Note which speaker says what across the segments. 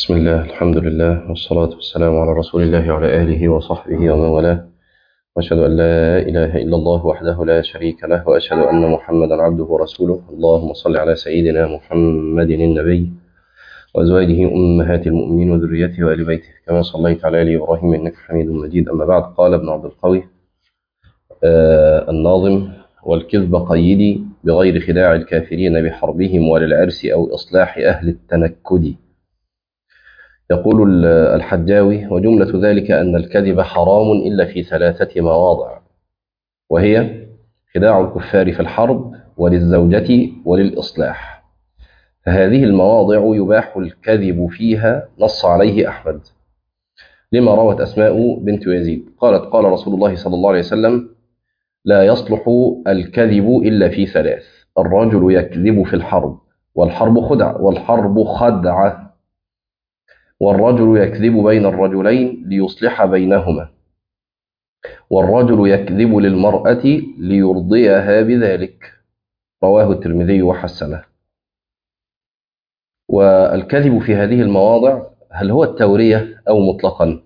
Speaker 1: بسم الله الحمد لله والصلاة والسلام على رسول الله وعلى آله وصحبه ومن والاه وأشهد أن لا إله إلا الله وحده لا شريك له وأشهد أن محمدا عبده ورسوله اللهم صل على سيدنا محمد النبي وأزواجه أمهات المؤمنين وذريته وآل بيته كما صليت على آل إبراهيم إنك حميد مجيد أما بعد قال ابن عبد القوي آه الناظم والكذب قيدي بغير خداع الكافرين بحربهم ولا العرس أو إصلاح أهل التنكد يقول الحجاوي وجملة ذلك أن الكذب حرام إلا في ثلاثة مواضع وهي خداع الكفار في الحرب وللزوجة وللإصلاح فهذه المواضع يباح الكذب فيها نص عليه أحمد لما روت أسماء بنت يزيد قالت قال رسول الله صلى الله عليه وسلم لا يصلح الكذب إلا في ثلاث الرجل يكذب في الحرب والحرب خدع والحرب خدعة والرجل يكذب بين الرجلين ليصلح بينهما والرجل يكذب للمرأة ليرضيها بذلك رواه الترمذي وحسنه والكذب في هذه المواضع هل هو التورية أو مطلقا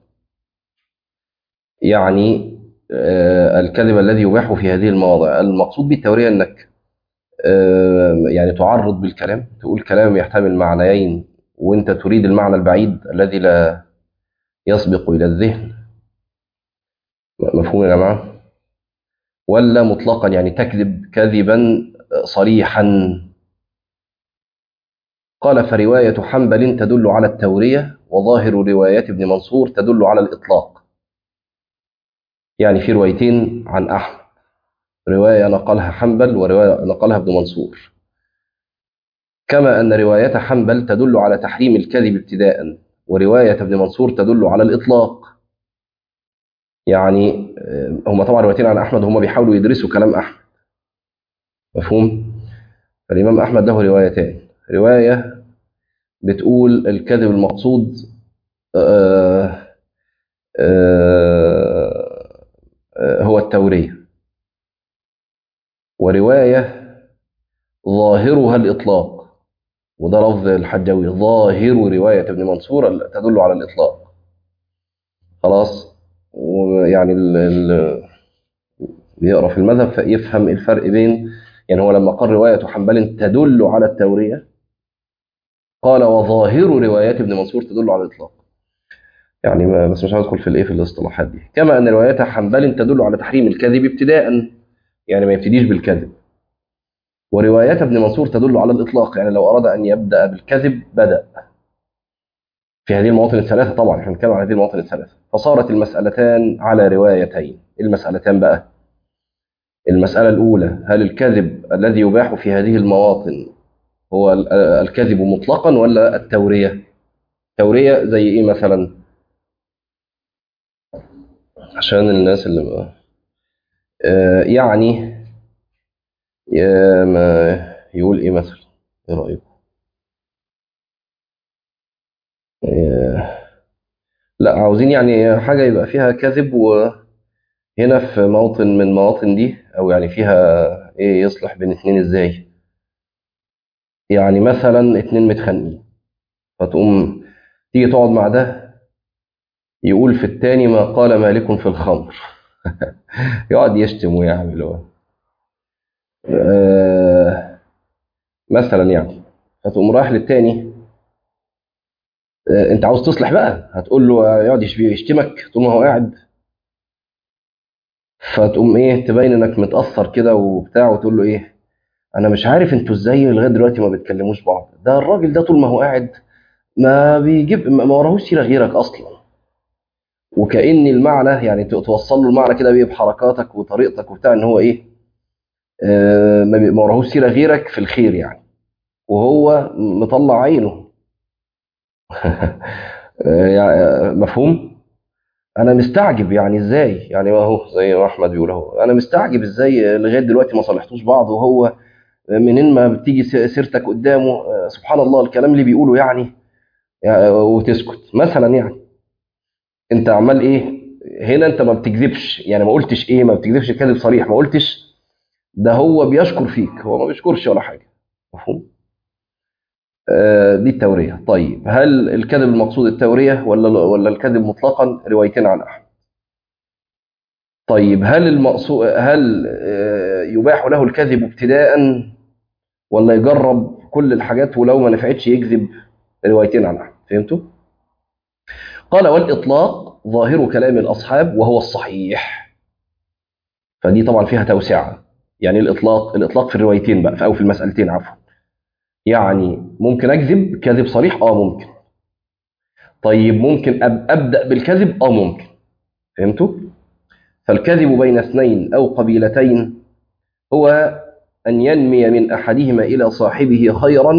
Speaker 1: يعني الكذب الذي يباح في هذه المواضع المقصود بالتورية أنك يعني تعرض بالكلام تقول كلام يحتمل معنيين وانت تريد المعنى البعيد الذي لا يسبق إلى الذهن مفهوم يا جماعة ولا مطلقا يعني تكذب كذبا صريحا قال فرواية حنبل تدل على التورية وظاهر روايات ابن منصور تدل على الإطلاق يعني في روايتين عن أحمد رواية نقلها حنبل ورواية نقلها ابن منصور كما أن رواية حنبل تدل على تحريم الكذب ابتداء ورواية ابن منصور تدل على الإطلاق يعني هم طبعا روايتين عن أحمد هم بيحاولوا يدرسوا كلام أحمد مفهوم؟ فالإمام أحمد له روايتان رواية بتقول الكذب المقصود آآ آآ هو التورية ورواية ظاهرها الإطلاق وده لفظ الحجاوي ظاهر رواية ابن منصور تدل على الإطلاق خلاص ويعني اللي بيقرأ في المذهب يفهم الفرق بين يعني هو لما قال رواية حنبل تدل على التورية قال وظاهر روايات ابن منصور تدل على الإطلاق يعني ما بس مش هدخل في الايه في الاصطلاحات دي كما ان روايات حنبل تدل على تحريم الكذب ابتداء يعني ما يبتديش بالكذب وروايات ابن منصور تدل على الإطلاق يعني لو أراد أن يبدأ بالكذب بدأ في هذه المواطن الثلاثة طبعا احنا بنتكلم عن هذه المواطن الثلاثة فصارت المسألتان على روايتين المسألتان بقى المسألة الأولى هل الكذب الذي يباح في هذه المواطن هو الكذب مطلقا ولا التورية تورية زي إيه مثلا عشان الناس اللي بقى. آه يعني يا ما يقول ايه مثلا ايه رايكم لا عاوزين يعني حاجه يبقى فيها كذب وهنا في موطن من المواطن دي او يعني فيها ايه يصلح بين اتنين ازاي يعني مثلا اتنين متخانقين فتقوم تيجي تقعد مع ده يقول في التاني ما قال مالك في الخمر يقعد يشتم ويعمل آه مثلا يعني فتقوم رايح للتاني آه انت عاوز تصلح بقى هتقول له يقعد يشتمك طول ما هو قاعد فتقوم ايه تبين انك متاثر كده وبتاع وتقول له ايه انا مش عارف انتوا ازاي لغايه دلوقتي ما بتكلموش بعض ده الراجل ده طول ما هو قاعد ما بيجيب ما وراهوش سيره غيرك اصلا وكأن المعنى يعني توصل له المعنى كده بيه بحركاتك وطريقتك وبتاع ان هو ايه ما وراهوش سيره غيرك في الخير يعني وهو مطلع عينه مفهوم انا مستعجب يعني ازاي يعني ما هو زي ما احمد بيقول اهو انا مستعجب ازاي لغايه دلوقتي ما صالحتوش بعض وهو منين ما بتيجي سيرتك قدامه سبحان الله الكلام اللي بيقوله يعني وتسكت مثلا يعني انت عمال ايه هنا انت ما بتكذبش يعني ما قلتش ايه ما بتكذبش كذب صريح ما قلتش ده هو بيشكر فيك هو ما بيشكرش ولا حاجه مفهوم آه، دي التورية طيب هل الكذب المقصود التورية ولا ولا الكذب مطلقا روايتين عن أحمد طيب هل المقصود هل آه، يباح له الكذب ابتداء ولا يجرب كل الحاجات ولو ما نفعتش يكذب روايتين عن أحمد فهمتوا؟ قال والإطلاق ظاهر كلام الأصحاب وهو الصحيح فدي طبعا فيها توسعة يعني الإطلاق الإطلاق في الروايتين بقى أو في المسألتين عفوا يعني ممكن أكذب كذب صريح آه ممكن طيب ممكن أب- أبدأ بالكذب آه ممكن فهمتوا؟ فالكذب بين اثنين أو قبيلتين هو أن ينمي من أحدهما إلى صاحبه خيرا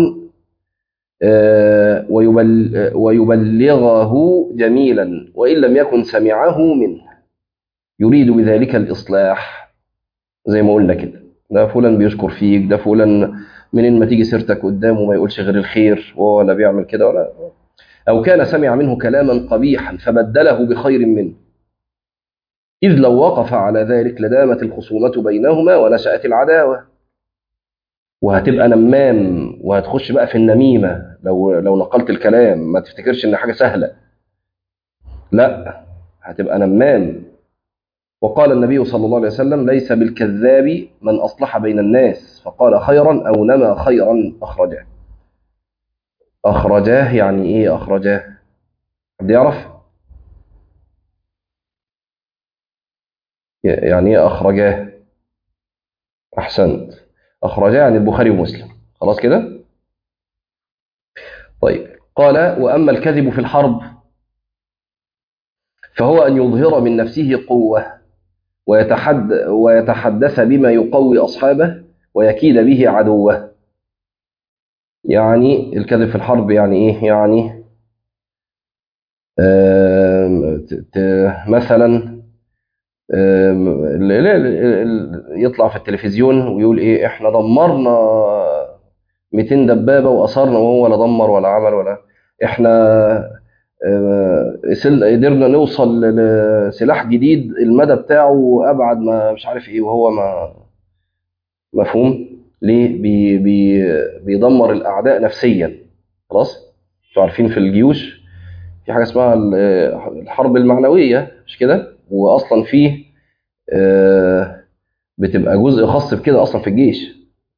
Speaker 1: آه، ويبل آه، ويبلغه جميلا وإن لم يكن سمعه منه يريد بذلك الإصلاح زي ما قلنا كده ده فلان بيشكر فيك ده فلان منين ما تيجي سيرتك قدامه ما يقولش غير الخير وهو ولا بيعمل كده ولا أو كان سمع منه كلاما قبيحا فبدله بخير منه إذ لو وقف على ذلك لدامت الخصومة بينهما ونشأت العداوة وهتبقى نمام وهتخش بقى في النميمة لو لو نقلت الكلام ما تفتكرش إن حاجة سهلة لا هتبقى نمام وقال النبي صلى الله عليه وسلم ليس بالكذاب من أصلح بين الناس فقال خيرا أو نمى خيرا أخرجاه أخرجاه يعني إيه أخرجاه حد يعرف يعني إيه أخرجاه أحسنت أخرجاه يعني البخاري ومسلم خلاص كده طيب قال وأما الكذب في الحرب فهو أن يظهر من نفسه قوة ويتحد ويتحدث بما يقوي أصحابه ويكيد به عدوه يعني الكذب في الحرب يعني إيه يعني آم، ت- ت- مثلا آم، ال- ال- ال- يطلع في التلفزيون ويقول إيه إحنا دمرنا 200 دبابة وأثرنا وهو لا دمر ولا عمل ولا إحنا آه، سل- قدرنا نوصل لسلاح جديد المدى بتاعه أبعد ما مش عارف إيه وهو ما مفهوم ليه بي بي بيدمر الأعداء نفسيا خلاص انتوا عارفين في الجيوش في حاجة اسمها ال- الحرب المعنوية مش كده وأصلا فيه آه، بتبقى جزء خاص بكده أصلا في الجيش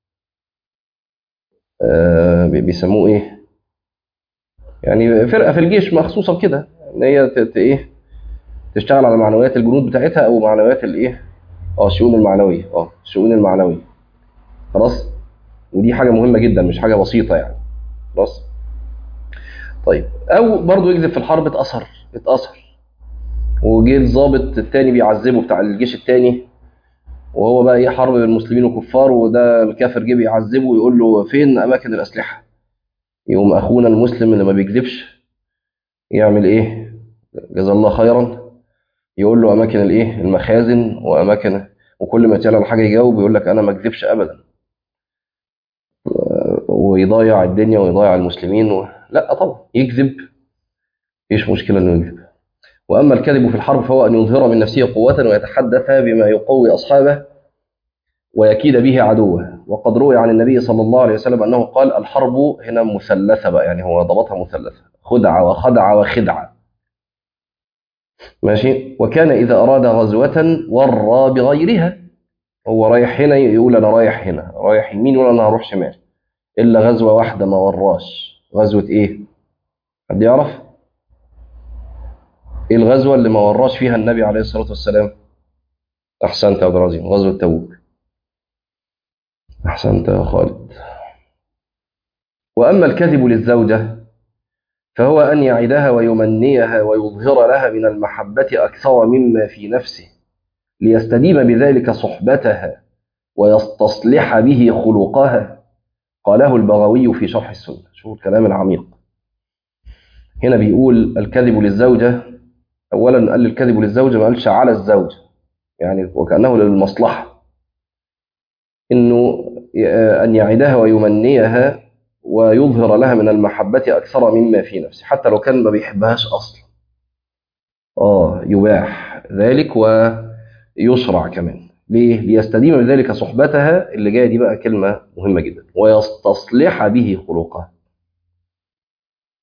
Speaker 1: آه، بي- بيسموه إيه يعني فرقة في الجيش مخصوصة بكده إن هي ت- ت- إيه تشتغل على معنويات الجنود بتاعتها أو معنويات الإيه اه الشؤون المعنوية اه الشؤون المعنوية خلاص ودي حاجة مهمة جدا مش حاجة بسيطة يعني خلاص طيب او برضه يكذب في الحرب اتأثر اتأثر وجه الضابط التاني بيعذبه بتاع الجيش التاني وهو بقى ايه حرب بين المسلمين والكفار وده الكافر جه بيعذبه ويقول له فين اماكن الاسلحه يقوم اخونا المسلم اللي ما بيكذبش يعمل ايه جزا الله خيرا يقول له اماكن الايه المخازن واماكن وكل ما يتقال على حاجه يجاوب يقول لك انا ما اكذبش ابدا ويضيع الدنيا ويضيع المسلمين و... لا طبعا يكذب مفيش مشكله انه يكذب واما الكذب في الحرب فهو ان يظهر من نفسه قوه ويتحدث بما يقوي اصحابه ويكيد به عدوه وقد روي عن النبي صلى الله عليه وسلم انه قال الحرب هنا مثلثه بقى يعني هو ضبطها مثلثه خدعه وخدعه وخدعه ماشي وكان اذا اراد غزوه ورى بغيرها هو رايح هنا يقول انا رايح هنا رايح يمين يقول انا هروح شمال الا غزوه واحده ما وراش غزوه ايه حد يعرف ايه الغزوه اللي ما وراش فيها النبي عليه الصلاه والسلام احسنت يا عبد العظيم غزوه تبوك احسنت يا خالد واما الكذب للزوجه فهو ان يعدها ويمنيها ويظهر لها من المحبه اكثر مما في نفسه ليستديم بذلك صحبتها ويستصلح به خلقها قاله البغوي في شرح السنه شوفوا الكلام العميق هنا بيقول الكذب للزوجه اولا قال الكذب للزوجه ما قالش على الزوجه يعني وكانه للمصلحه انه ان يعدها ويمنيها ويظهر لها من المحبه اكثر مما في نفسه حتى لو كان ما بيحبهاش اصلا اه يباح ذلك ويشرع كمان ليه ليستديم بذلك صحبتها اللي جايه دي بقى كلمه مهمه جدا ويستصلح به خلقها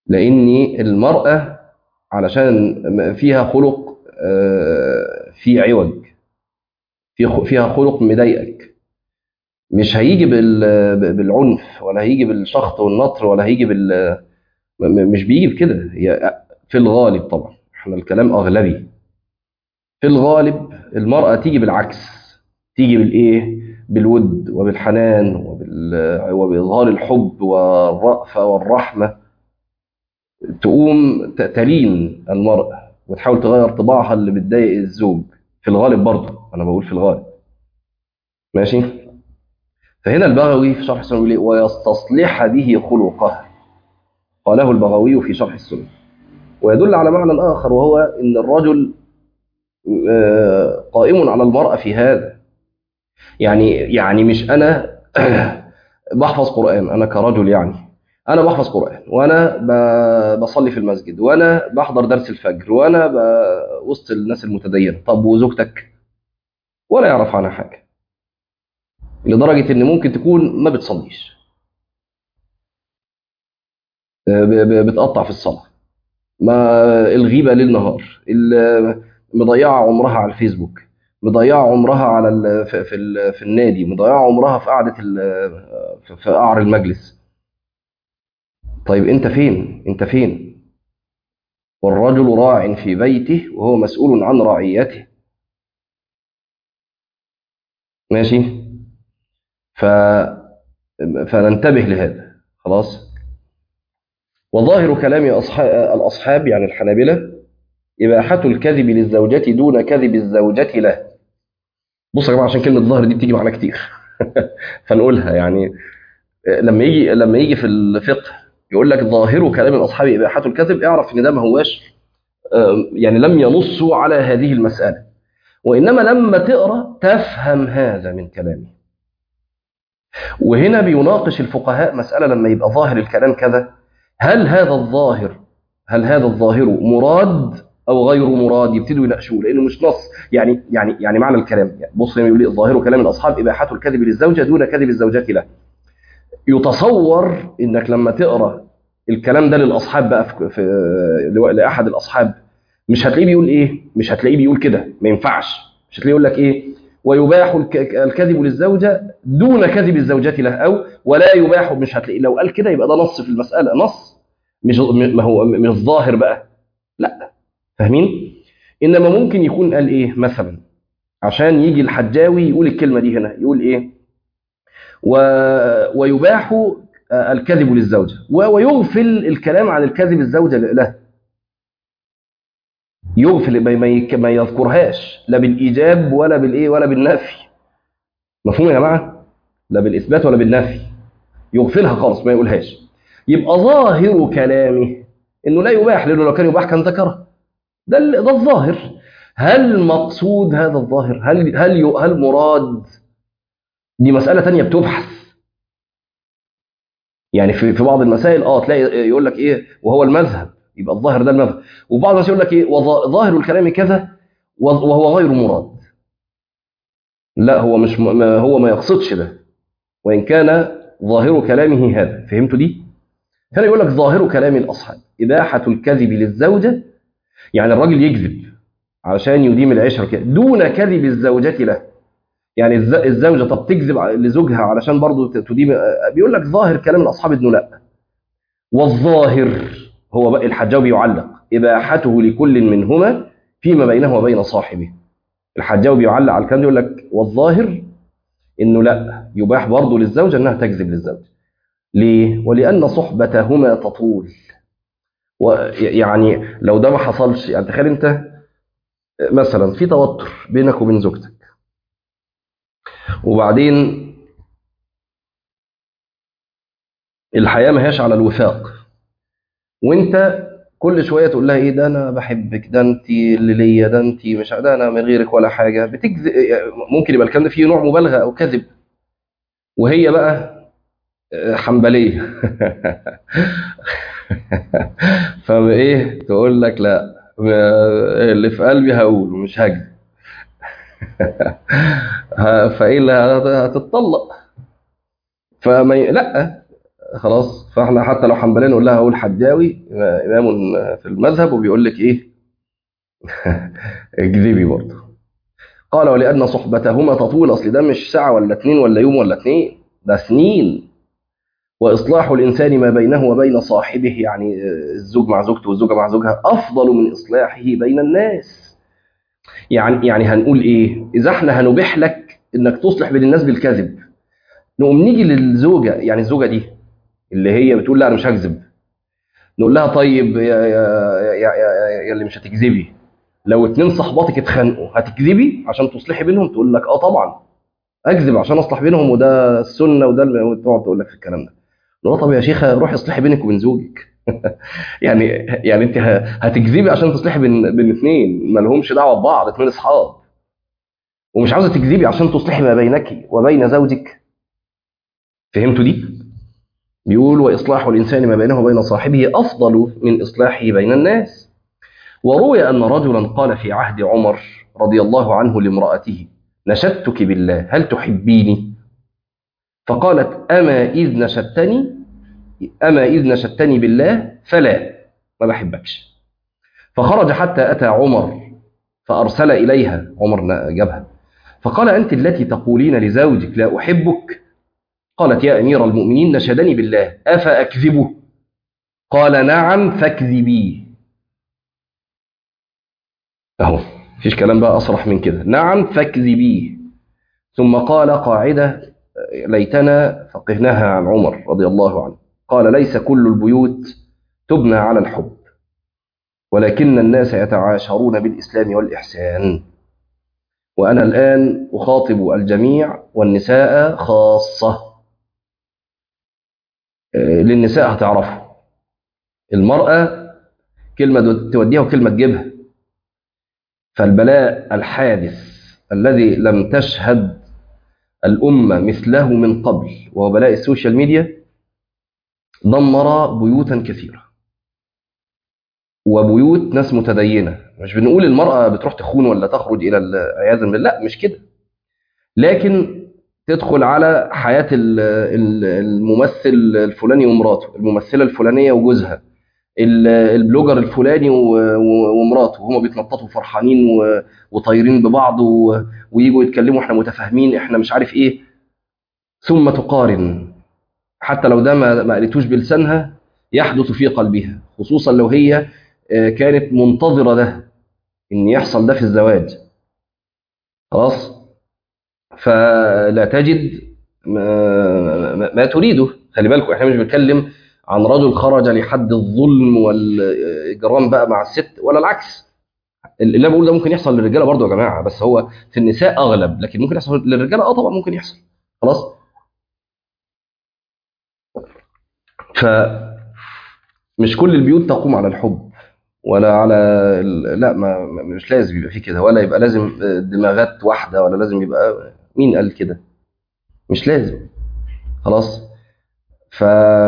Speaker 1: لان المراه علشان فيها خلق آه، في عوج في خ- فيها خلق مضايقك مش هيجي بال- بالعنف ولا هيجي بالشخط والنطر ولا هيجي بال م- م- مش بيجي بكده هي في الغالب طبعا احنا الكلام اغلبي في الغالب المرأة تيجي بالعكس تيجي بالايه بالود وبالحنان وبال... وبإظهار الحب والرأفة والرحمة تقوم ت- تلين المرأة وتحاول تغير طباعها اللي بتضايق الزوج في الغالب برضه انا بقول في الغالب ماشي فهنا البغوي في شرح السنة بيقول إيه؟ ويستصلح به خلقه قاله البغوي في شرح السنة ويدل على معنى آخر وهو أن الرجل آه، قائم على المرأة في هذا يعني يعني مش أنا بحفظ قرآن أنا كرجل يعني أنا بحفظ قرآن وأنا ب- بصلي في المسجد وأنا بحضر درس الفجر وأنا ب- وسط الناس المتدينة طب وزوجتك ولا يعرف عنها حاجة لدرجة إن ممكن تكون ما بتصليش آه، ب- ب- بتقطع في الصلاة ما الغيبة ليل نهار ال- مضيعة عمرها على الفيسبوك مضيعة عمرها على ال في في, ال في النادي مضيعة عمرها في قعدة ال- في في قعر المجلس طيب انت فين انت فين والرجل راع في بيته وهو مسؤول عن رعيته ماشي ف فننتبه لهذا خلاص وظاهر كلام أصحاب الأصحاب يعني الحنابلة إباحة الكذب للزوجة دون كذب الزوجة له بص يا جماعة عشان كلمة ظاهر دي بتيجي معانا كتير فنقولها يعني لما يجي لما يجي في الفقه يقول لك ظاهر كلام الأصحاب إباحة الكذب اعرف إن ده ما هواش آه، يعني لم ينصوا على هذه المسألة وإنما لما تقرأ تفهم هذا من كلامه وهنا بيناقش الفقهاء مسألة لما يبقى ظاهر الكلام كذا هل هذا الظاهر هل هذا الظاهر مراد او غير مراد يبتدوا يناقشوه لانه مش نص يعني يعني يعني معنى الكلام يعني بص هنا يقول لي الظاهر كلام الاصحاب اباحه الكذب للزوجه دون كذب الزوجات له يتصور انك لما تقرا الكلام ده للاصحاب بقى في, في لاحد الاصحاب مش هتلاقيه بيقول ايه مش هتلاقيه بيقول كده ما ينفعش مش هتلاقيه يقول لك ايه ويباح الك- الكذب للزوجه دون كذب الزوجات له او ولا يباح مش هتلاقيه لو قال كده يبقى ده نص في المساله نص مش ما هو مش ظاهر بقى لا فاهمين انما ممكن يكون قال ايه مثلا عشان يجي الحجاوي يقول الكلمه دي هنا يقول ايه و... ويباح الكذب للزوجه و... ويغفل الكلام عن الكذب الزوجه له يغفل ما, ما يك- ما يذكرهاش لا بالايجاب ولا بالايه ولا بالنفي مفهوم يا جماعه لا بالاثبات ولا بالنفي يغفلها خالص ما يقولهاش يبقى ظاهر كلامه انه لا يباح لانه لو كان يباح كان ذكره ده ال- ده الظاهر هل مقصود هذا الظاهر هل هل ي- هل مراد دي مسألة تانية بتبحث يعني في في بعض المسائل اه تلاقي يقول لك ايه وهو المذهب يبقى الظاهر ده المذهب وبعض الناس يقول لك ايه وظا- ظاهر الكلام كذا وظ- وهو غير مراد لا هو مش م- ما هو ما يقصدش ده وان كان ظاهر كلامه هذا فهمتوا دي هنا يقول لك ظاهر كلام الاصحاب اباحه الكذب للزوجه يعني الراجل يكذب علشان يديم العشره كده دون كذب الزوجه له يعني الز- الزوجه طب تكذب ع- لزوجها علشان برضه ت- تديم بيقول لك ظاهر كلام الاصحاب انه لا والظاهر هو بقى الحجاوي يعلق اباحته لكل منهما فيما بينه وبين صاحبه الحجاوي بيعلق على الكلام ده يقول لك والظاهر انه لا يباح برضه للزوجه انها تكذب للزوج ليه ولان صحبتهما تطول ويعني لو ده ما حصلش يعني تخيل انت مثلا في توتر بينك وبين زوجتك وبعدين الحياه ما هياش على الوفاق وانت كل شويه تقول لها ايه ده انا بحبك ده انت اللي ليا ده انت مش ده انا من غيرك ولا حاجه بتكذب ممكن يبقى الكلام ده فيه نوع مبالغه او كذب وهي بقى حنبليه فايه تقول لك لا اللي في قلبي هقوله مش هكذب ه- فايه اللي هت- هتتطلق فما ي- لا خلاص فاحنا حتى لو حنبلين نقول لها اقول حداوي امام في المذهب وبيقول لك ايه اكذبي برضه قال ولان صحبتهما تطول اصل ده مش ساعه ولا اتنين ولا يوم ولا اتنين ده سنين واصلاح الانسان ما بينه وبين صاحبه يعني الزوج مع زوجته والزوجه مع زوجها افضل من اصلاحه بين الناس يعني يعني هنقول ايه اذا احنا هنبيح لك انك تصلح بين الناس بالكذب نقوم نيجي للزوجه يعني الزوجه دي اللي هي بتقول لا انا مش هكذب نقول لها طيب يا, يا, يا, يا, يا اللي مش هتكذبي لو اتنين صحباتك اتخانقوا هتكذبي عشان تصلحي بينهم تقول لك اه طبعا اكذب عشان اصلح بينهم وده السنه وده تقعد تقول لك في الكلام ده نقول طب يا شيخه روحي اصلحي بينك وبين زوجك يعني يعني انت هتكذبي عشان تصلحي بين بين اثنين ما لهمش دعوه ببعض اثنين اصحاب ومش عاوزه تكذبي عشان تصلحي ما بينك وبين زوجك فهمتوا دي بيقول واصلاح الانسان ما بينه وبين صاحبه افضل من اصلاحه بين الناس وروي ان رجلا قال في عهد عمر رضي الله عنه لامراته نشدتك بالله هل تحبيني فقالت اما اذ نشدتني اما اذ نشدتني بالله فلا ما بحبكش فخرج حتى اتى عمر فارسل اليها عمر جابها فقال انت التي تقولين لزوجك لا احبك قالت يا امير المؤمنين نشدني بالله افاكذبه قال نعم فاكذبيه اهو مفيش كلام بقى اصرح من كده نعم فاكذبيه ثم قال قاعده ليتنا فقهناها عن عمر رضي الله عنه قال ليس كل البيوت تبنى على الحب ولكن الناس يتعاشرون بالاسلام والاحسان وانا الان اخاطب الجميع والنساء خاصه للنساء هتعرفوا المراه كلمه توديها وكلمه تجيبها فالبلاء الحادث الذي لم تشهد الأمة مثله من قبل وهو بلاء السوشيال ميديا دمر بيوتا كثيرة وبيوت ناس متدينة مش بنقول المرأة بتروح تخون ولا تخرج إلى عياذا بالله لا مش كده لكن تدخل على حياة الممثل الفلاني ومراته الممثلة الفلانية وجوزها البلوجر الفلاني ومراته وهما بيتنططوا فرحانين وطايرين ببعض ويجوا يتكلموا احنا متفاهمين احنا مش عارف ايه ثم تقارن حتى لو ده ما قالتوش بلسانها يحدث في قلبها خصوصا لو هي كانت منتظرة ده ان يحصل ده في الزواج خلاص فلا تجد ما, ما تريده خلي بالكم احنا مش بنتكلم عن رجل خرج لحد الظلم والاجرام بقى مع الست ولا العكس اللي انا بقول ده ممكن يحصل للرجاله برضه يا جماعه بس هو في النساء اغلب لكن ممكن يحصل للرجاله اه طبعا ممكن يحصل خلاص ف مش كل البيوت تقوم على الحب ولا على لا ما مش لازم يبقى في كده ولا يبقى لازم دماغات واحده ولا لازم يبقى مين قال كده مش لازم خلاص ف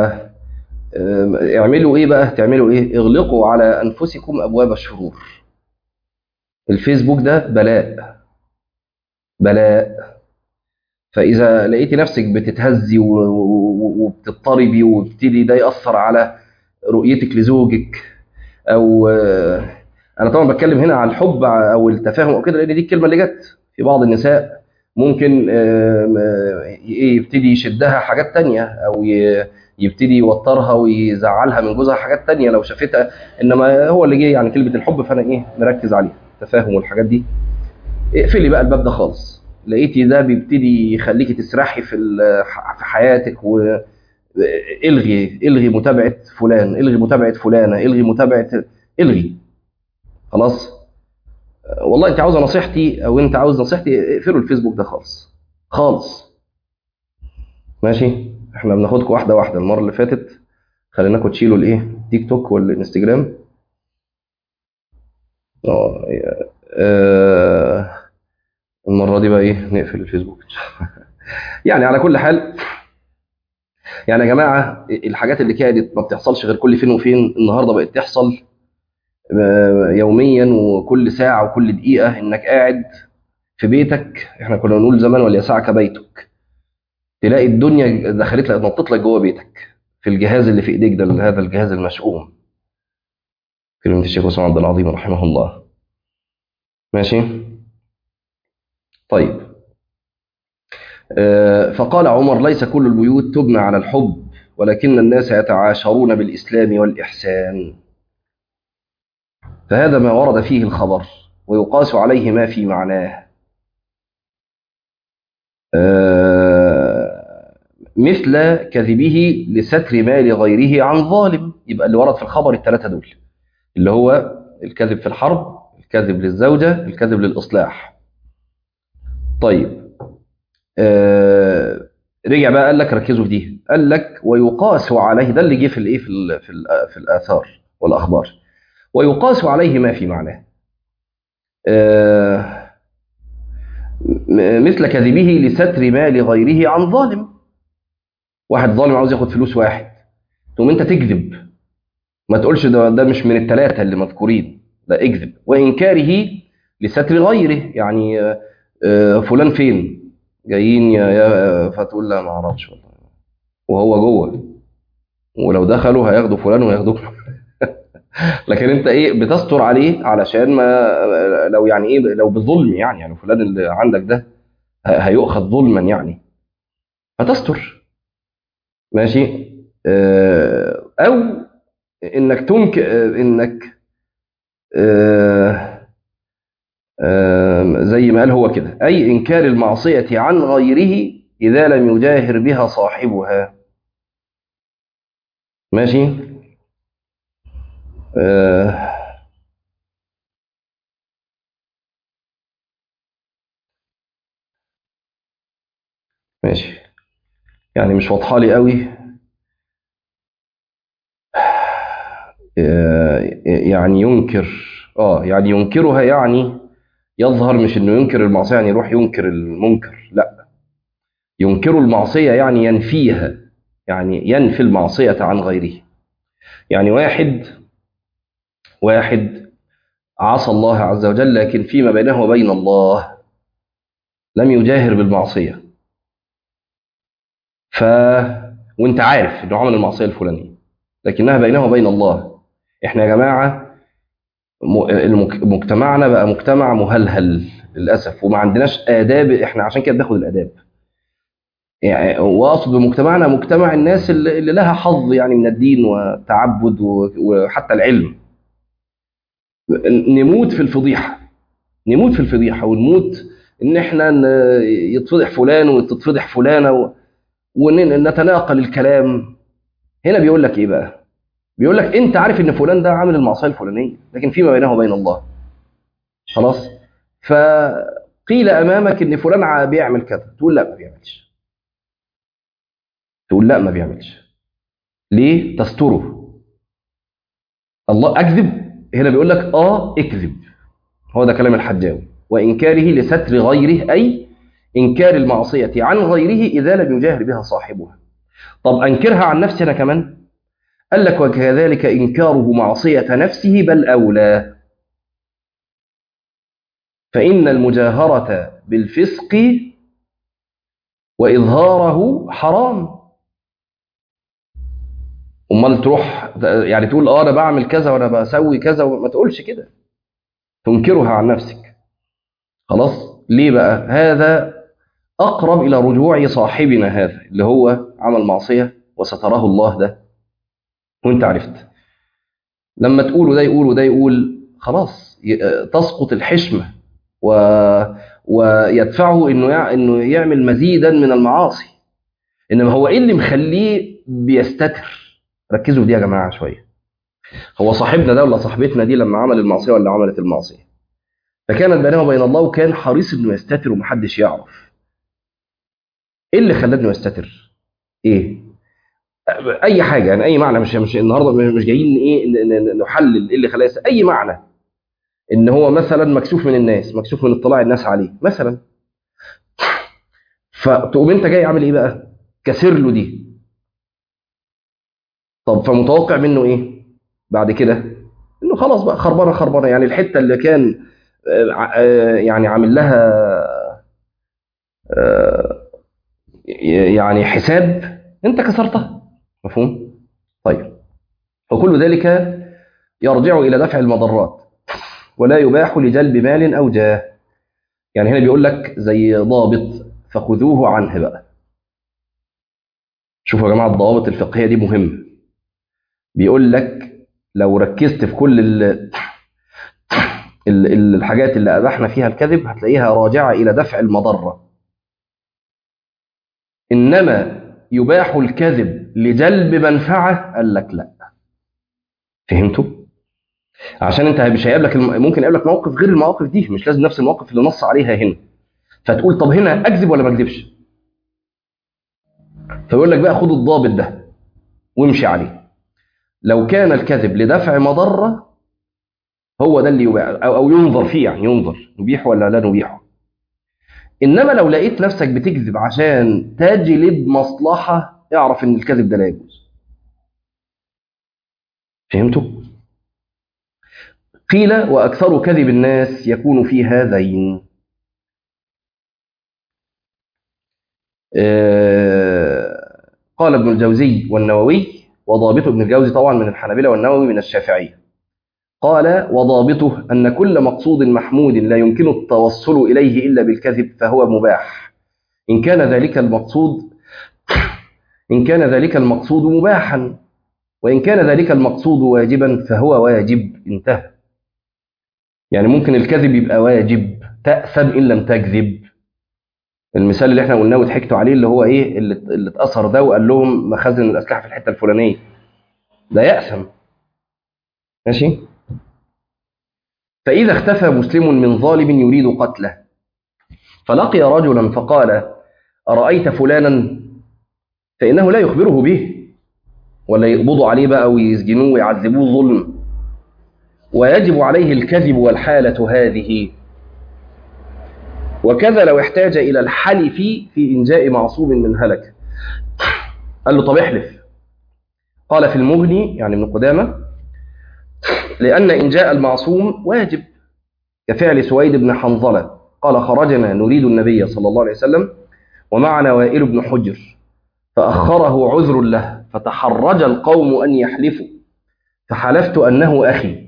Speaker 1: اعملوا ايه بقى تعملوا ايه اغلقوا على انفسكم ابواب الشرور الفيسبوك ده بلاء بلاء فاذا لقيتي نفسك بتتهزي وبتضطربي وبتبتدي ده ياثر على رؤيتك لزوجك او انا طبعا بتكلم هنا على الحب او التفاهم او كده لان دي الكلمه اللي جت في بعض النساء ممكن يبتدي يشدها حاجات تانية او يبتدي يوترها ويزعلها من جوزها حاجات تانية لو شافتها انما هو اللي جه يعني كلمه الحب فانا ايه مركز عليها التفاهم والحاجات دي اقفلي بقى الباب ده خالص لقيتي ده بيبتدي يخليكي تسرحي في في حياتك و الغي الغي متابعه فلان الغي متابعه فلانه الغي متابعه الغي خلاص والله انت عاوزه نصيحتي او انت عاوز نصيحتي اقفلوا الفيسبوك ده خالص خالص ماشي احنا بناخدكم واحده واحده المره اللي فاتت خليناكم تشيلوا الايه تيك توك والانستجرام اه المره دي بقى ايه نقفل الفيسبوك يعني على كل حال يعني يا جماعه الحاجات اللي كانت ما بتحصلش غير كل فين وفين النهارده بقت تحصل يوميا وكل ساعه وكل دقيقه انك قاعد في بيتك احنا كنا بنقول زمان وليسعك بيتك تلاقي الدنيا دخلت لك نطت لك جوه بيتك في الجهاز اللي في ايديك ده هذا الجهاز المشؤوم كلمة الشيخ أسامة عبد العظيم رحمه الله ماشي طيب آه، فقال عمر ليس كل البيوت تبنى على الحب ولكن الناس يتعاشرون بالإسلام والإحسان فهذا ما ورد فيه الخبر ويقاس عليه ما في معناه آه، مثل كذبه لستر مال غيره عن ظالم يبقى اللي ورد في الخبر الثلاثة دول اللي هو الكذب في الحرب الكذب للزوجة الكذب للإصلاح طيب آه رجع بقى قال لك ركزوا في دي قال لك ويقاس عليه ده اللي جه في الايه في ال في, ال في الاثار والاخبار ويقاس عليه ما في معناه آه مثل كذبه لستر مال غيره عن ظالم واحد ظالم عاوز ياخد فلوس واحد تقوم انت تكذب ما تقولش ده, ده مش من الثلاثه اللي مذكورين ده اكذب وانكاره لستر غيره يعني آه فلان فين جايين يا, يا فتقول لا ما اعرفش والله وهو جوه ولو دخلوا هياخدوا فلان وياخدوك لكن انت ايه بتستر عليه علشان ما لو يعني ايه لو بالظلم يعني يعني فلان اللي عندك ده هيؤخذ ظلما يعني فتستر ماشي او انك تنك انك زي ما قال هو كده أي إنكار المعصية عن غيره إذا لم يجاهر بها صاحبها ماشي آه ماشي يعني مش واضحة لي قوي آه يعني ينكر اه يعني ينكرها يعني يظهر مش انه ينكر المعصيه يعني يروح ينكر المنكر لا ينكر المعصيه يعني ينفيها يعني ينفي المعصيه عن غيره يعني واحد واحد عصى الله عز وجل لكن فيما بينه وبين الله لم يجاهر بالمعصيه ف وانت عارف انه عمل المعصيه الفلانيه لكنها بينه وبين الله احنا يا جماعه مجتمعنا بقى مجتمع مهلهل للاسف وما عندناش اداب احنا عشان كده بناخد الاداب يعني واقصد بمجتمعنا مجتمع الناس اللي لها حظ يعني من الدين والتعبد وحتى العلم نموت في الفضيحه نموت في الفضيحه ونموت ان احنا يتفضح فلان وتتفضح فلانه ونتناقل الكلام هنا بيقول لك ايه بقى بيقول لك انت عارف ان فلان ده عامل المعصيه الفلانيه لكن فيما بينه وبين الله خلاص فقيل امامك ان فلان بيعمل كذا تقول لا ما بيعملش تقول لا ما بيعملش ليه تستره الله اكذب هنا بيقول لك اه اكذب هو ده كلام الحجاوي وانكاره لستر غيره اي انكار المعصيه عن غيره اذا لم يجاهر بها صاحبها طب انكرها عن نفسي انا كمان قال لك وكذلك إنكاره معصية نفسه بل أولى فإن المجاهرة بالفسق وإظهاره حرام أمال تروح يعني تقول آه أنا بعمل كذا وأنا بسوي كذا ما تقولش كده تنكرها عن نفسك خلاص ليه بقى هذا أقرب إلى رجوع صاحبنا هذا اللي هو عمل معصية وستراه الله ده وانت عرفت لما تقول ده يقول وده يقول خلاص تسقط الحشمة و... ويدفعه انه يع... انه يعمل مزيدا من المعاصي انما هو ايه اللي مخليه بيستتر ركزوا في دي يا جماعه شويه هو صاحبنا ده ولا صاحبتنا دي لما عمل المعصيه ولا عملت المعصيه فكانت بينه وبين الله وكان حريص انه يستتر ومحدش يعرف ايه اللي خلاه انه يستتر ايه اي حاجه يعني اي معنى مش مش النهارده مش جايين ايه نحلل ايه اللي خلاه اي معنى ان هو مثلا مكسوف من الناس مكسوف من اطلاع الناس عليه مثلا فتقوم انت جاي عامل ايه بقى كسر له دي طب فمتوقع منه ايه بعد كده انه خلاص بقى خربانه خربانه يعني الحته اللي كان يعني عامل لها يعني حساب انت كسرتها مفهوم طيب وكل ذلك يرجع إلى دفع المضرات ولا يباح لجلب مال أو جاه يعني هنا بيقول لك زي ضابط فخذوه عنه بقى شوفوا يا جماعة الضوابط الفقهية دي مهمة بيقول لك لو ركزت في كل ال ال ال الحاجات اللي أباحنا فيها الكذب هتلاقيها راجعة إلى دفع المضرة إنما يباح الكذب لجلب منفعة قال لك لا فهمتوا؟ عشان انت مش هيقابلك الم... ممكن يقابلك موقف غير المواقف دي مش لازم نفس المواقف اللي نص عليها هنا فتقول طب هنا اكذب ولا ما اكذبش فيقول لك بقى خد الضابط ده وامشي عليه لو كان الكذب لدفع مضرة هو ده اللي يباح أو, أو ينظر فيه يعني ينظر نبيح ولا لا نبيحه إنما لو لقيت نفسك بتكذب عشان تجلب مصلحة اعرف إن الكذب ده لا يجوز فهمتوا؟ قيل وأكثر كذب الناس يكون في هذين قال ابن الجوزي والنووي وضابطه ابن الجوزي طبعا من الحنابلة والنووي من الشافعية قال وضابطه أن كل مقصود محمود لا يمكن التوصل إليه إلا بالكذب فهو مباح إن كان ذلك المقصود إن كان ذلك المقصود مباحا وإن كان ذلك المقصود واجبا فهو واجب انتهى يعني ممكن الكذب يبقى واجب تأثم إن لم تكذب المثال اللي احنا قلناه وضحكتوا عليه اللي هو ايه اللي, اللي اتأثر ده وقال لهم مخازن الأسلحة في الحتة الفلانية ده يأثم ماشي فإذا اختفى مسلم من ظالم يريد قتله فلقي رجلا فقال أرأيت فلانا فإنه لا يخبره به ولا يقبضوا عليه بقى ويسجنوه ويعذبوه ظلم ويجب عليه الكذب والحالة هذه وكذا لو احتاج إلى الحلف في إنجاء معصوم من هلك قال له طب احلف قال في المغني يعني ابن قدامة لأن إنجاء المعصوم واجب كفعل سويد بن حنظلة قال خرجنا نريد النبي صلى الله عليه وسلم ومعنا وائل بن حجر فأخره عذر له فتحرج القوم أن يحلفوا فحلفت أنه أخي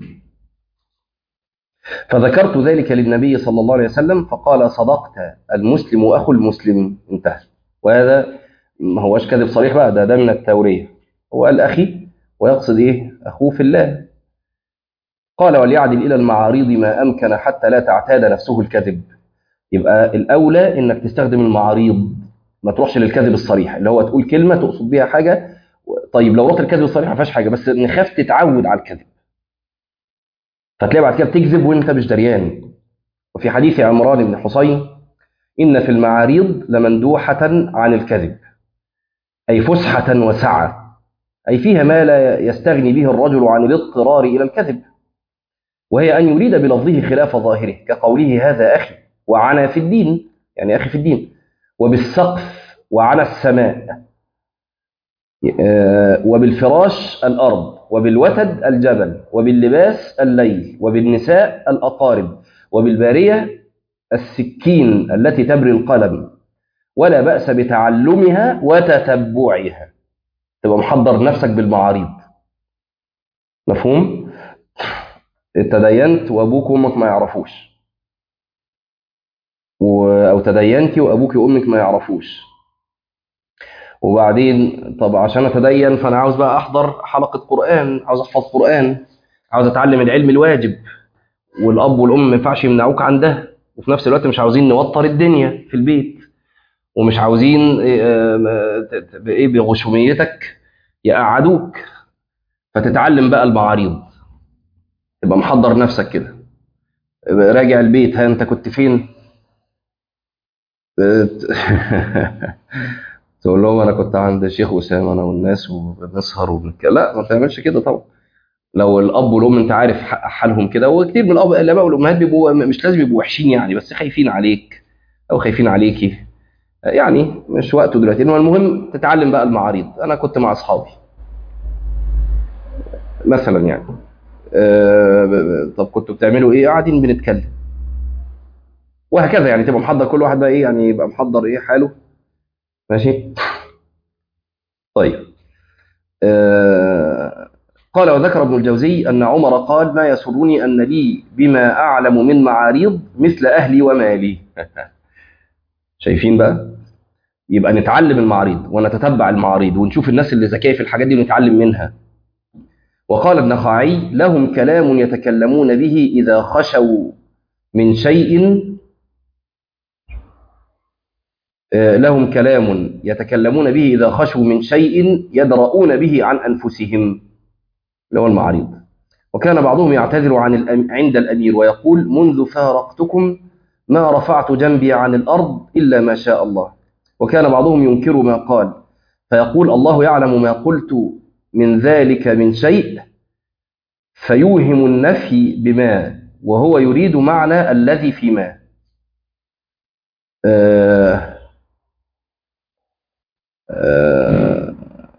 Speaker 1: فذكرت ذلك للنبي صلى الله عليه وسلم فقال صدقت المسلم أخو المسلم انتهى وهذا ما هوش كذب صريح بقى ده ده من التورية هو قال أخي ويقصد إيه أخوه في الله قال وليعدل إلى المعاريض ما أمكن حتى لا تعتاد نفسه الكذب يبقى الأولى إنك تستخدم المعاريض ما تروحش للكذب الصريح اللي هو تقول كلمة تقصد بيها حاجة طيب لو رحت الكذب الصريح ما فيهاش حاجة بس نخاف تتعود على الكذب فتلاقي بعد كده بتكذب وانت مش دريان وفي حديث عمران بن حسين إن في المعاريض لمندوحة عن الكذب أي فسحة وسعة أي فيها ما لا يستغني به الرجل عن الاضطرار إلى الكذب وهي أن يريد بلفظه خلاف ظاهره كقوله هذا أخي وعنا في الدين يعني أخي في الدين وبالسقف وعلى السماء وبالفراش الأرض وبالوتد الجبل وباللباس الليل وبالنساء الأقارب وبالبارية السكين التي تبري القلم ولا بأس بتعلمها وتتبعها تبقى محضر نفسك بالمعاريض مفهوم؟ تدينت وأبوك وأمك ما يعرفوش و... أو تدينتي وأبوك وأمك ما يعرفوش وبعدين طب عشان أتدين فأنا عاوز بقى أحضر حلقة قرآن عاوز أحفظ قرآن عاوز أتعلم العلم الواجب والأب والأم ما ينفعش يمنعوك عن ده وفي نفس الوقت مش عاوزين نوتر الدنيا في البيت ومش عاوزين ايه بغشوميتك يقعدوك فتتعلم بقى المعاريض تبقى محضر نفسك كده راجع البيت ها انت كنت فين تقول لهم انا كنت عند الشيخ اسامه انا والناس وبنسهر وبنتكلم لا ما تعملش كده طبعا لو الاب والام انت عارف حالهم كده وكتير من الاب الاباء والامهات بيبقوا مش لازم يبقوا وحشين يعني بس خايفين عليك او خايفين عليكي يعني مش وقته دلوقتي انما المهم تتعلم بقى المعاريض انا كنت مع اصحابي مثلا يعني أه طب كنتوا بتعملوا ايه قاعدين بنتكلم وهكذا يعني تبقى محضر كل واحد بقى ايه يعني يبقى محضر ايه حاله ماشي طيب آه، قال وذكر ابن الجوزي أن عمر قال ما يسرني أن لي بما أعلم من معاريض مثل أهلي ومالي شايفين بقى يبقى نتعلم المعاريض ونتتبع المعاريض ونشوف الناس اللي ذكية في الحاجات دي ونتعلم منها وقال النخعي لهم كلام يتكلمون به إذا خشوا من شيء آه، لهم كلام يتكلمون به إذا خشوا من شيء يدرؤون به عن أنفسهم اللي هو المعاريض وكان بعضهم يعتذر عن الأم... عند الأمير ويقول منذ فارقتكم ما رفعت جنبي عن الأرض إلا ما شاء الله وكان بعضهم ينكر ما قال فيقول الله يعلم ما قلت من ذلك من شيء فيوهم النفي بما وهو يريد معنى الذي في ما آه آه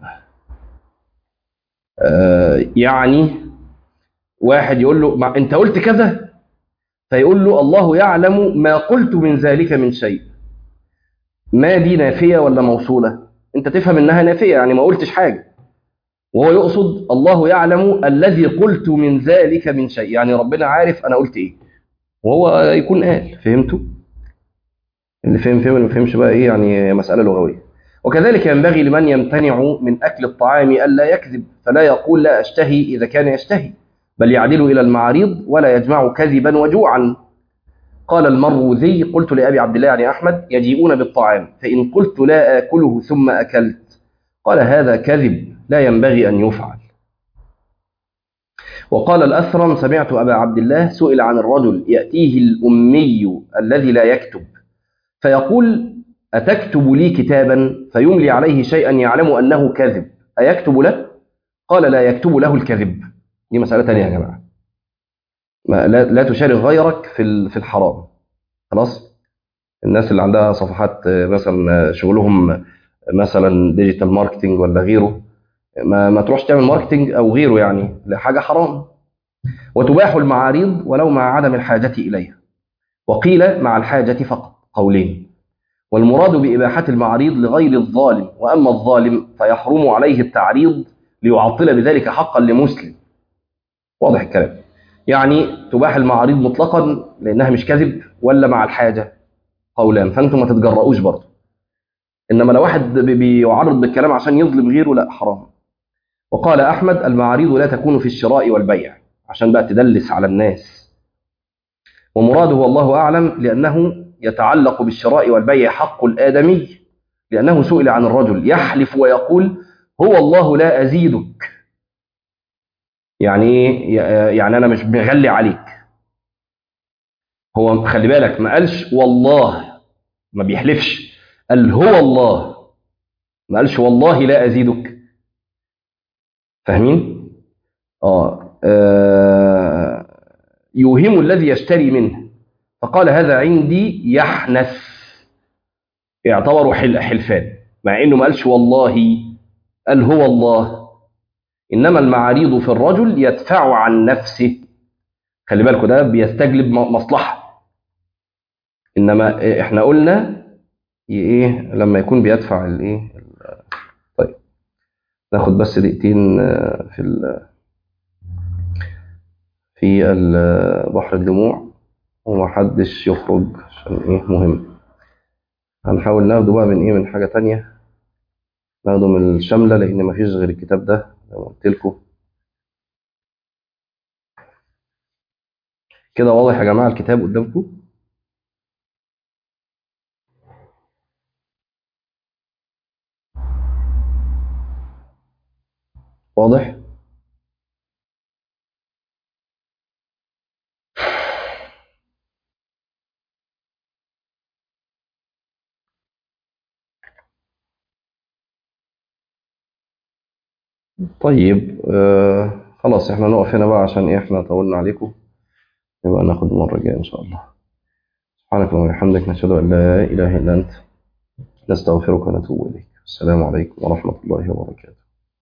Speaker 1: آه يعني واحد يقول له ما انت قلت كذا فيقول له الله يعلم ما قلت من ذلك من شيء ما دي نافية ولا موصولة انت تفهم انها نافية يعني ما قلتش حاجة وهو يقصد الله يعلم الذي قلت من ذلك من شيء يعني ربنا عارف انا قلت ايه وهو يكون قال فهمتوا اللي فهم فهم اللي ما فهمش بقى ايه يعني مسألة لغوية وكذلك ينبغي لمن يمتنع من أكل الطعام ألا يكذب فلا يقول لا أشتهي إذا كان يشتهي بل يعدل إلى المعاريض ولا يجمع كذبا وجوعا قال المروذي قلت لأبي عبد الله يعني أحمد يجيئون بالطعام فإن قلت لا آكله ثم أكلت قال هذا كذب لا ينبغي أن يفعل وقال الأثرم سمعت أبا عبد الله سئل عن الرجل يأتيه الأمي الذي لا يكتب فيقول أتكتب لي كتابا فيملي عليه شيئا يعلم أنه كذب أيكتب له؟ قال لا يكتب له الكذب دي مسألة تانية يا جماعة ما لا, لا تشارك غيرك في في الحرام خلاص الناس اللي عندها صفحات مثلا شغلهم مثلا ديجيتال ماركتنج ولا غيره ما, ما تروحش تعمل ماركتنج او غيره يعني لحاجه حرام وتباح المعاريض ولو مع عدم الحاجه اليها وقيل مع الحاجه فقط قولين والمراد بإباحة المعاريض لغير الظالم وأما الظالم فيحرم عليه التعريض ليعطل بذلك حقا لمسلم واضح الكلام يعني تباح المعاريض مطلقا لأنها مش كذب ولا مع الحاجة قولان فأنتم ما تتجرؤوش برضه إنما لو واحد بيعرض بالكلام عشان يظلم غيره لا حرام وقال أحمد المعاريض لا تكون في الشراء والبيع عشان بقى تدلس على الناس ومراده والله أعلم لأنه يتعلق بالشراء والبيع حق الآدمي لأنه سئل عن الرجل يحلف ويقول هو الله لا أزيدك يعني يعني أنا مش مغلي عليك هو خلي بالك ما قالش والله ما بيحلفش قال هو الله ما قالش والله لا أزيدك فاهمين؟ آه, آه يوهم الذي يشتري منه فقال هذا عندي يحنث اعتبروا حل حلفان مع انه ما قالش والله قال هو الله انما المعاريض في الرجل يدفع عن نفسه خلي بالكم ده بيستجلب مصلحه انما احنا قلنا ايه لما يكون بيدفع الايه طيب ناخد بس دقيقتين في ال في بحر الدموع ومحدش يخرج عشان ايه مهم هنحاول ناخده بقى من ايه من حاجة تانية ناخده من الشاملة لان مفيش غير الكتاب ده زي ما قلت لكم كده واضح يا جماعة الكتاب قدامكم واضح طيب آه خلاص احنا نقف هنا بقى عشان ايه احنا طولنا عليكم يبقى ناخد المرة الجاية ان شاء الله سبحانك اللهم وبحمدك نشهد ان لا اله الا انت نستغفرك ونتوب اليك السلام عليكم ورحمة الله وبركاته